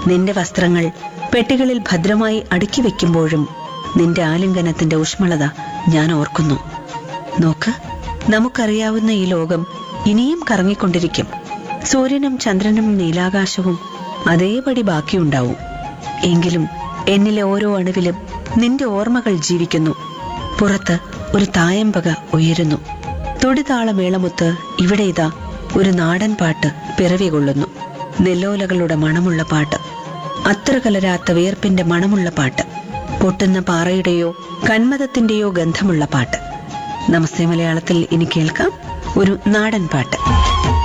നിന്റെ വസ്ത്രങ്ങൾ പെട്ടികളിൽ ഭദ്രമായി അടുക്കി വെക്കുമ്പോഴും നിന്റെ ആലിംഗനത്തിന്റെ ഊഷ്മളത ഞാൻ ഓർക്കുന്നു നോക്ക് നമുക്കറിയാവുന്ന ഈ ലോകം ഇനിയും കറങ്ങിക്കൊണ്ടിരിക്കും സൂര്യനും ചന്ദ്രനും നീലാകാശവും അതേപടി ബാക്കിയുണ്ടാവും എങ്കിലും എന്നിലെ ഓരോ അണുവിലും നിന്റെ ഓർമ്മകൾ ജീവിക്കുന്നു പുറത്ത് ഒരു തായമ്പക ഉയരുന്നു തുടിതാളമേളമുത്ത് ഇവിടെ ഇതാ ഒരു നാടൻ പാട്ട് പിറവി കൊള്ളുന്നു നെല്ലോലകളുടെ മണമുള്ള പാട്ട് അത്ര കലരാത്ത വിയർപ്പിന്റെ മണമുള്ള പാട്ട് പൊട്ടുന്ന പാറയുടെയോ കന്മതത്തിന്റെയോ ഗന്ധമുള്ള പാട്ട് നമസ്തേ മലയാളത്തിൽ ഇനി കേൾക്കാം ഒരു നാടൻ പാട്ട്